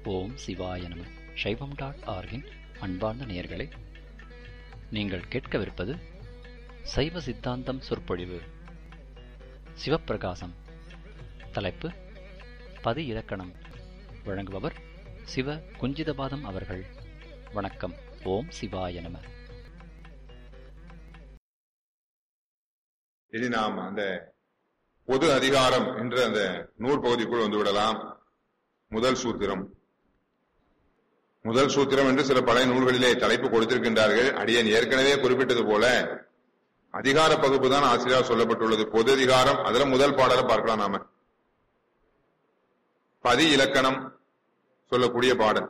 ஓம் சிவாய நம சைவம் டாட் ஆர்கின் அன்பார்ந்த நேயர்களே நீங்கள் கேட்கவிருப்பது சைவ சித்தாந்தம் சொற்பொழிவு சிவப்பிரகாசம் தலைப்பு பதி இலக்கணம் வழங்குபவர் சிவ குஞ்சிதபாதம் அவர்கள் வணக்கம் ஓம் சிவாய நம இனி நாம் அந்த பொது அதிகாரம் என்ற அந்த நூல் பகுதிக்குள் வந்து விடலாம் முதல் சூத்திரம் முதல் சூத்திரம் என்று சில பழைய நூல்களிலே தலைப்பு கொடுத்திருக்கின்றார்கள் அடியன் ஏற்கனவே குறிப்பிட்டது போல அதிகார பகுப்பு தான் ஆசிரியர் சொல்லப்பட்டுள்ளது பொது அதிகாரம் அதுல முதல் பாடலை பார்க்கலாம் நாம பதி இலக்கணம் சொல்லக்கூடிய பாடல்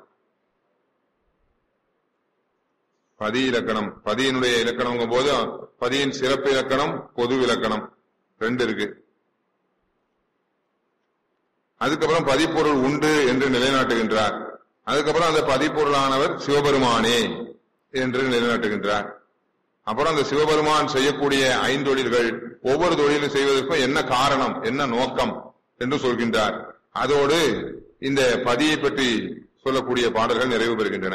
பதி இலக்கணம் பதியினுடைய இலக்கணம் போது பதியின் சிறப்பு இலக்கணம் பொது இலக்கணம் ரெண்டு இருக்கு அதுக்கப்புறம் பதிப்பொருள் உண்டு என்று நிலைநாட்டுகின்றார் அதுக்கப்புறம் அந்த பதிப்பொருளானவர் சிவபெருமானே என்று நிலைநாட்டுகின்றார் அப்புறம் அந்த சிவபெருமான் செய்யக்கூடிய ஐந்தொழில்கள் ஒவ்வொரு தொழிலும் செய்வதற்கும் என்ன காரணம் என்ன நோக்கம் என்று சொல்கின்றார் அதோடு இந்த பதியை பற்றி சொல்லக்கூடிய பாடல்கள் நிறைவு பெறுகின்றன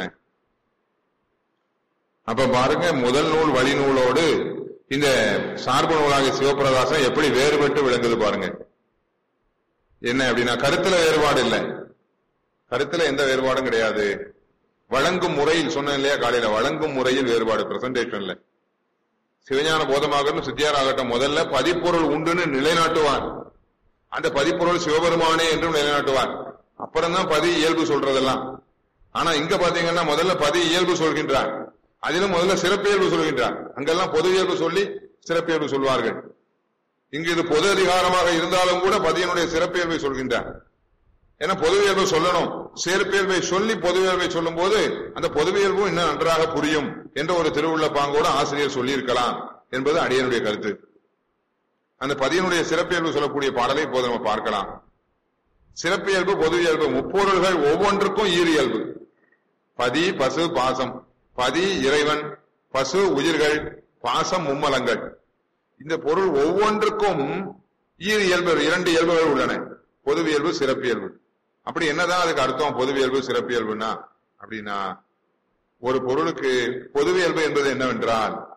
அப்ப பாருங்க முதல் நூல் வழி நூலோடு இந்த சார்பு நூலாகிய சிவபிரகாசம் எப்படி வேறுபட்டு விளங்குது பாருங்க என்ன அப்படின்னா கருத்துல வேறுபாடு இல்லை கருத்துல எந்த வேறுபாடும் கிடையாது வழங்கும் முறையில் சொன்னேன் இல்லையா காலையில வழங்கும் முறையில் வேறுபாடு பிரசன்டேஷன்ல சிவஞான போதமாகட்டும் சித்தியார் ஆகட்டும் முதல்ல பதிப்பொருள் உண்டுன்னு நிலைநாட்டுவார் அந்த பதிப்பொருள் சிவபெருமானே என்றும் நிலைநாட்டுவார் அப்புறம் தான் பதி இயல்பு சொல்றதெல்லாம் ஆனா இங்க பாத்தீங்கன்னா முதல்ல பதி இயல்பு சொல்கின்றார் அதிலும் முதல்ல சிறப்பியல்பு சொல்கின்றார் அங்கெல்லாம் பொது இயல்பு சொல்லி சிறப்பியல்பு சொல்வார்கள் இங்கு இது பொது அதிகாரமாக இருந்தாலும் கூட பதியனுடைய சிறப்பியல்பை சொல்கின்றார் ஏன்னா பொதுவியல்பை சொல்லணும் சிறப்பியல்பை சொல்லி பொதுவியல்பை சொல்லும் போது அந்த பொதுவியல்பும் இன்னும் நன்றாக புரியும் என்ற ஒரு திருவுள்ள பாங்கோடு ஆசிரியர் சொல்லியிருக்கலாம் என்பது அடியனுடைய கருத்து அந்த பதியனுடைய சிறப்பியல்பு சொல்லக்கூடிய பாடலை இப்போது நம்ம பார்க்கலாம் சிறப்பியல்பு பொது இயல்பு முப்பொருள்கள் ஒவ்வொன்றுக்கும் ஈரியல்பு பதி பசு பாசம் பதி இறைவன் பசு உயிர்கள் பாசம் மும்மலங்கள் இந்த பொருள் ஒவ்வொன்றுக்கும் ஈர் இயல்பு இரண்டு இயல்புகள் உள்ளன பொதுவியல்பு சிறப்பியல்பு அப்படி என்னதான் அதுக்கு அர்த்தம் பொதுவியல்பு சிறப்பியல்புனா அப்படின்னா ஒரு பொருளுக்கு பொதுவியல்பு என்பது என்னவென்றால்